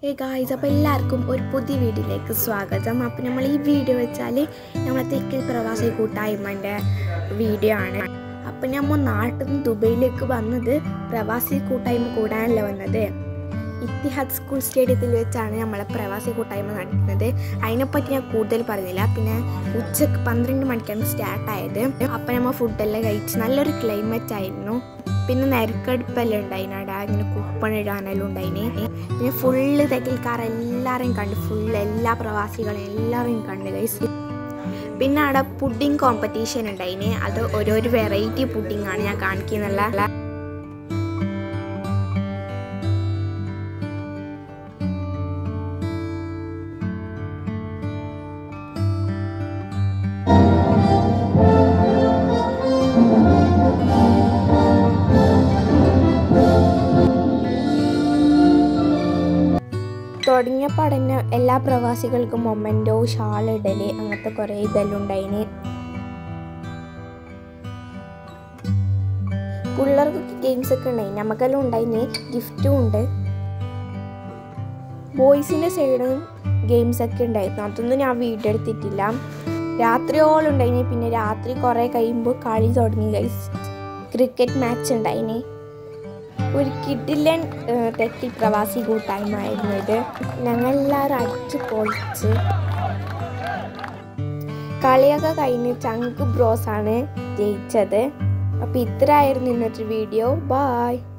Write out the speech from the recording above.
ഏ ഗായ്സ് അപ്പോൾ എല്ലാവർക്കും ഒരു പുതിയ വീഡിയോയിലേക്ക് സ്വാഗതം അപ്പോൾ നമ്മൾ ഈ വീഡിയോ വെച്ചാൽ നമ്മളെ തെക്കൽ പ്രവാസി കൂട്ടായ്മൻ്റെ വീഡിയോ ആണ് അപ്പോൾ നമ്മൾ നാട്ടിൽ നിന്ന് ദുബൈയിലേക്ക് വന്നത് പ്രവാസി കൂട്ടായ്മ കൂടാനല്ല വന്നത് ഇത്തിഹാദ് സ്കൂൾ സ്റ്റേഡിയത്തിൽ വെച്ചാണ് നമ്മളെ പ്രവാസി കൂട്ടായ്മ നടത്തുന്നത് അതിനെപ്പറ്റി ഞാൻ കൂടുതൽ പറയുന്നില്ല പിന്നെ ഉച്ചക്ക് പന്ത്രണ്ട് മണിക്കാണ് സ്റ്റാർട്ടായത് അപ്പം നമ്മൾ ഫുഡെല്ലാം കഴിച്ച് നല്ലൊരു ക്ലൈമറ്റ് ആയിരുന്നു പിന്നെ നരക്കടുപ്പെല്ലാം ഉണ്ടായിന് അവിടെ ഇങ്ങനെ കുപ്പണിടാനെല്ലാം ഉണ്ടായിന് പിന്നെ ഫുള്ള് തെക്കിൽക്കാർ എല്ലാവരെയും കണ്ട് ഫുള്ള് എല്ലാ പ്രവാസികളെയും എല്ലാവരെയും കണ്ട് ഗൈസ് പിന്നെ അവിടെ പുഡിങ് കോമ്പറ്റീഷൻ ഉണ്ടായിന് അത് ഓരോരോ വെറൈറ്റി പുഡിംഗ് ആണ് ഞാൻ കാണിക്കുന്നുള്ള തുടങ്ങിയപ്പോൾ തന്നെ എല്ലാ പ്രവാസികൾക്കും മൊമെൻറ്റോ ഷാൾ ഇടല് അങ്ങനത്തെ കുറേ ഇതെല്ലാം ഉണ്ടായിന് പിള്ളേർക്കൊക്കെ ഗെയിംസ് ഒക്കെ ഉണ്ടായി നമുക്കെല്ലാം ഉണ്ടായിന് ഗിഫ്റ്റും ഉണ്ട് ബോയ്സിൻ്റെ സൈഡും ഗെയിംസ് ഒക്കെ ഉണ്ടായിരുന്നു അതൊന്നും ഞാൻ വീഡിയോ എടുത്തിട്ടില്ല രാത്രിയോളം ഉണ്ടായിന് പിന്നെ രാത്രി കുറേ കഴിയുമ്പോൾ കളി തുടങ്ങി ഗൈസ് ക്രിക്കറ്റ് മാച്ച് ഉണ്ടായിന് ഒരു കിഡിലൻ തെക്കിൽ പ്രവാസി കൂട്ടായ്മ ആയിരുന്നു ഇത് ഞങ്ങളെല്ലാവരും അടിച്ചു പൊളിച്ച് കളിയൊക്കെ കഴിഞ്ഞ് ചങ്ക് ബ്രോസ് ആണ് ജയിച്ചത് അപ്പോൾ ഇത്രയായിരുന്നു ഇന്നത്തെ വീഡിയോ ബായ്